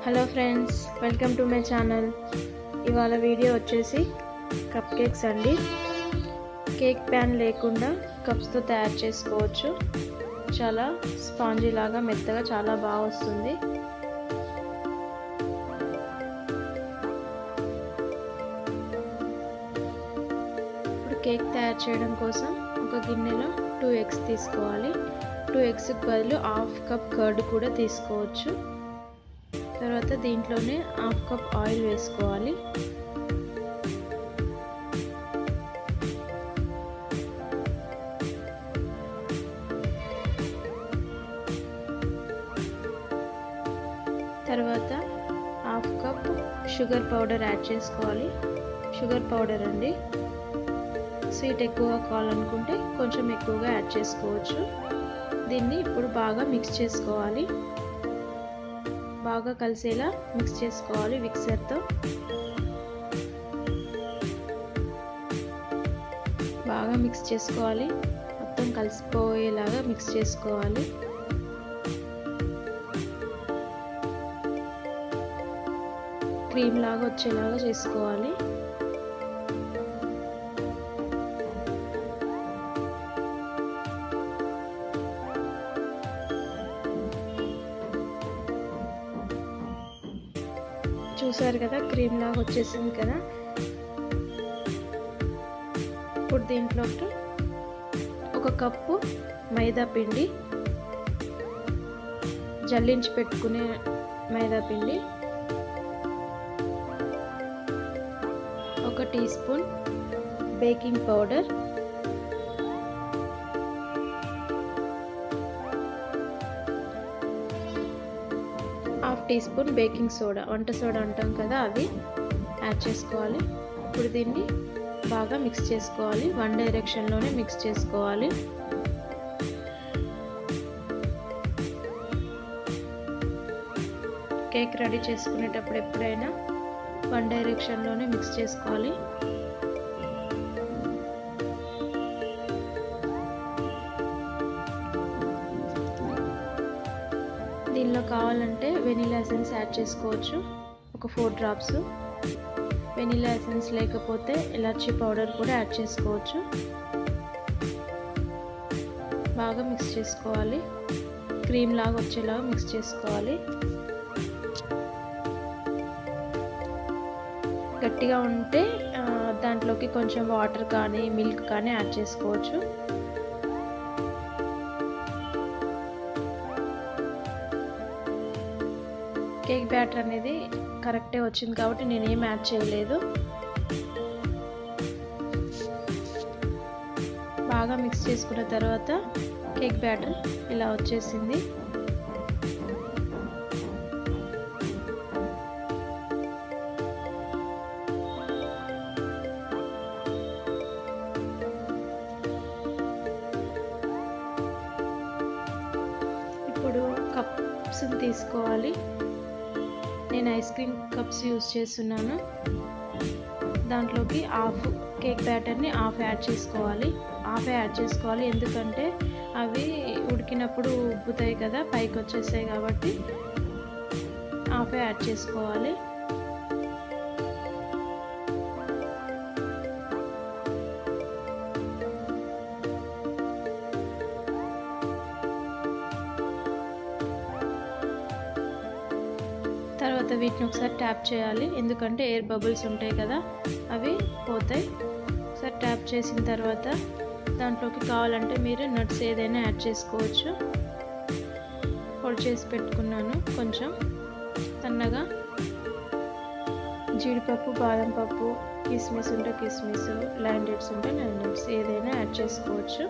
hello friends welcome to my channel ఇవాళ video వచ్చేసి cupcakes అండి కేక్ ప్యాన్ లేకుండా కప్స్తో తయారు చేసుకోవచ్చు చాలా స్పాంజీ లాగా మెత్తగా చాలా బాగా వస్తుంది ఇప్పుడు కేక్ తయారు చేయడం కోసం ఒక గిన్నెలో టూ ఎగ్స్ తీసుకోవాలి టూ ఎగ్స్కి బదులు హాఫ్ కప్ కర్డ్ కూడా తీసుకోవచ్చు తర్వాత దీంట్లోనే హాఫ్ కప్ ఆయిల్ వేసుకోవాలి తర్వాత half cup sugar powder add చేసుకోవాలి షుగర్ పౌడర్ అండి స్వీట్ ఎక్కువగా కావాలనుకుంటే కొంచెం ఎక్కువగా యాడ్ చేసుకోవచ్చు దీన్ని ఇప్పుడు బాగా మిక్స్ చేసుకోవాలి బాగా కలిసేలా మిక్స్ చేసుకోవాలి మిక్సర్తో బాగా మిక్స్ చేసుకోవాలి మొత్తం కలిసిపోయేలాగా మిక్స్ చేసుకోవాలి క్రీమ్ లాగా వచ్చేలాగా చేసుకోవాలి చూసారు కదా క్రీమ్ లాగా వచ్చేసింది కదా ఇప్పుడు దీంట్లోకి ఒక కప్పు మైదా పిండి జల్లించి పెట్టుకునే మైదా పిండి ఒక teaspoon baking powder half teaspoon baking soda వంట సోడా అంటాం కదా అది యాడ్ చేసుకోవాలి ఇప్పుడు దీన్ని బాగా మిక్స్ చేసుకోవాలి వన్ డైరెక్షన్లోనే మిక్స్ చేసుకోవాలి కేక్ రెడీ చేసుకునేటప్పుడు ఎప్పుడైనా వన్ డైరెక్షన్లోనే మిక్స్ చేసుకోవాలి దీనిలో కావాలంటే వెనీలా ఎసెన్స్ యాడ్ చేసుకోవచ్చు ఒక ఫోర్ డ్రాప్స్ వెనీలా ఎసెన్స్ లేకపోతే ఎలాచీ పౌడర్ కూడా యాడ్ చేసుకోవచ్చు బాగా మిక్స్ చేసుకోవాలి క్రీమ్ లాగా వచ్చేలాగా మిక్స్ చేసుకోవాలి గట్టిగా ఉంటే దాంట్లోకి కొంచెం వాటర్ కానీ మిల్క్ కానీ యాడ్ చేసుకోవచ్చు కేక్ బ్యాటర్ అనేది కరెక్టే వచ్చింది కాబట్టి నేనేం యాడ్ చేయలేదు బాగా మిక్స్ చేసుకున్న తర్వాత కేక్ బ్యాటర్ ఇలా వచ్చేసింది ఇప్పుడు కప్స్ తీసుకోవాలి నేను ఐస్ క్రీమ్ కప్స్ యూస్ చేస్తున్నాను దాంట్లోకి హాఫ్ కేక్ బ్యాటర్ని హాఫ్ యాడ్ చేసుకోవాలి హాఫ్ యాడ్ చేసుకోవాలి ఎందుకంటే అవి ఉడికినప్పుడు ఉబ్బుతాయి కదా పైకి వచ్చేసాయి కాబట్టి హాఫ్ యాడ్ చేసుకోవాలి తర్వాత వీటిని ఒకసారి ట్యాప్ చేయాలి ఎందుకంటే ఎయిర్ బబుల్స్ ఉంటాయి కదా అవి పోతాయి ఒకసారి ట్యాప్ చేసిన తర్వాత దాంట్లోకి కావాలంటే మీరు నట్స్ ఏదైనా యాడ్ చేసుకోవచ్చు పొడి చేసి పెట్టుకున్నాను కొంచెం సన్నగా జీడిపప్పు బాదం పప్పు కిస్మిస్ ఉంటే కిస్మిస్ ల్యాండెడ్స్ ఉంటే ల్యాండెడ్స్ ఏదైనా యాడ్ చేసుకోవచ్చు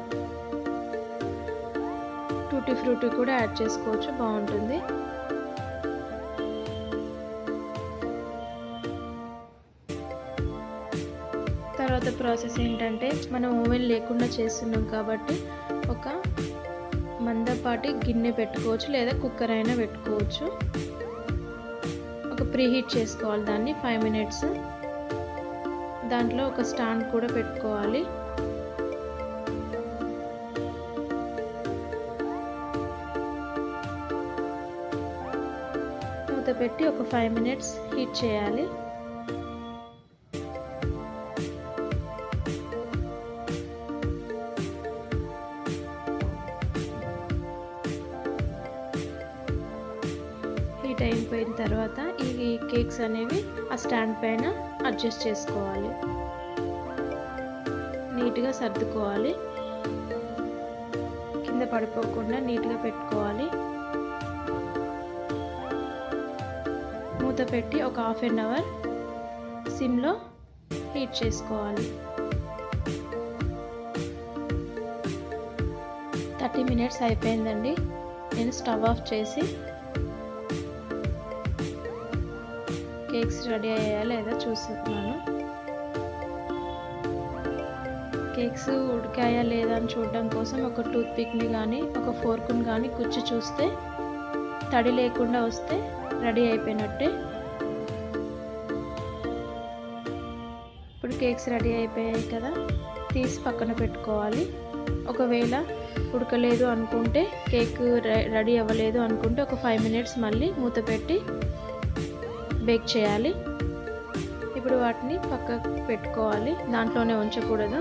టూటీ ఫ్రూటీ కూడా యాడ్ చేసుకోవచ్చు బాగుంటుంది తర్వాత ప్రాసెస్ ఏంటంటే మనం ఓవెన్ లేకుండా చేస్తున్నాం కాబట్టి ఒక మందపాటి గిన్నె పెట్టుకోవచ్చు లేదా కుక్కర్ అయినా పెట్టుకోవచ్చు ఒక ప్రీహీట్ చేసుకోవాలి దాన్ని ఫైవ్ మినిట్స్ దాంట్లో ఒక స్టాండ్ కూడా పెట్టుకోవాలి మూత పెట్టి ఒక ఫైవ్ మినిట్స్ హీట్ చేయాలి హీట్ అయిపోయిన తర్వాత ఈ కేక్స్ అనేవి ఆ స్టాండ్ పైన అడ్జస్ట్ చేసుకోవాలి నీట్గా సర్దుకోవాలి కింద పడిపోకుండా నీట్గా పెట్టుకోవాలి మూత పెట్టి ఒక హాఫ్ అన్ అవర్ సిమ్లో హీట్ చేసుకోవాలి థర్టీ మినిట్స్ అయిపోయిందండి నేను స్టవ్ ఆఫ్ చేసి కేక్స్ రెడీ అయ్యాయా లేదా చూస్తున్నాను కేక్స్ ఉడికాయా లేదా అని చూడడం కోసం ఒక టూత్ పిక్ని కానీ ఒక ఫోర్క్ని కానీ కుచ్చి చూస్తే తడి లేకుండా వస్తే రెడీ అయిపోయినట్టే ఇప్పుడు కేక్స్ రెడీ అయిపోయాయి కదా తీసి పక్కన పెట్టుకోవాలి ఒకవేళ ఉడకలేదు అనుకుంటే కేక్ రెడీ అవ్వలేదు అనుకుంటే ఒక ఫైవ్ మినిట్స్ మళ్ళీ మూత పెట్టి బేక్ చేయాలి ఇప్పుడు వాటిని పక్కకు పెట్టుకోవాలి దాంట్లోనే ఉంచకూడదు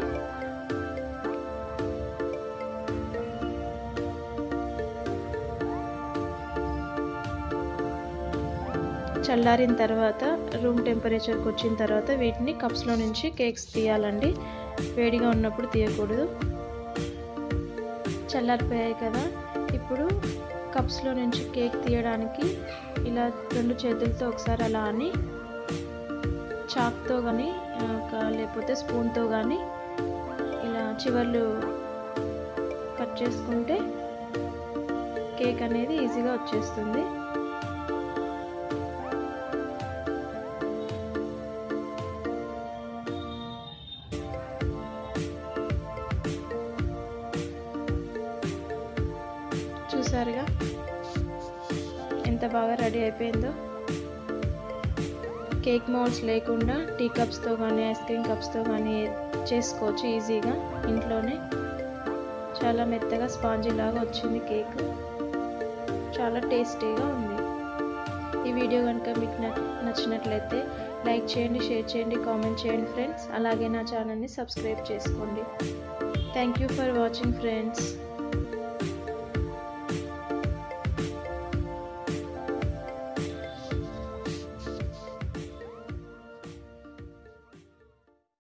చల్లారిన తర్వాత రూమ్ టెంపరేచర్కి వచ్చిన తర్వాత వీటిని కప్స్లో నుంచి కేక్స్ తీయాలండి వేడిగా ఉన్నప్పుడు తీయకూడదు చల్లారిపోయాయి కదా ఇప్పుడు కప్స్లో నుంచి కేక్ తీయడానికి ఇలా రెండు చేతులతో ఒకసారి అలా అని చాక్తో కానీ లేకపోతే స్పూన్తో కానీ ఇలా చివర్లు కట్ చేసుకుంటే కేక్ అనేది ఈజీగా వచ్చేస్తుంది చూసారుగా ఎంత బాగా రెడీ అయిపోయిందో కేక్ మౌల్స్ లేకుండా టీ కప్స్తో కానీ ఐస్ క్రీమ్ కప్స్తో కానీ చేసుకోవచ్చు ఈజీగా ఇంట్లోనే చాలా మెత్తగా స్పాంజీ లాగా వచ్చింది కేక్ చాలా టేస్టీగా ఉంది ఈ వీడియో కనుక మీకు నచ్చినట్లయితే లైక్ చేయండి షేర్ చేయండి కామెంట్ చేయండి ఫ్రెండ్స్ అలాగే నా ఛానల్ని సబ్స్క్రైబ్ చేసుకోండి thank you for watching friends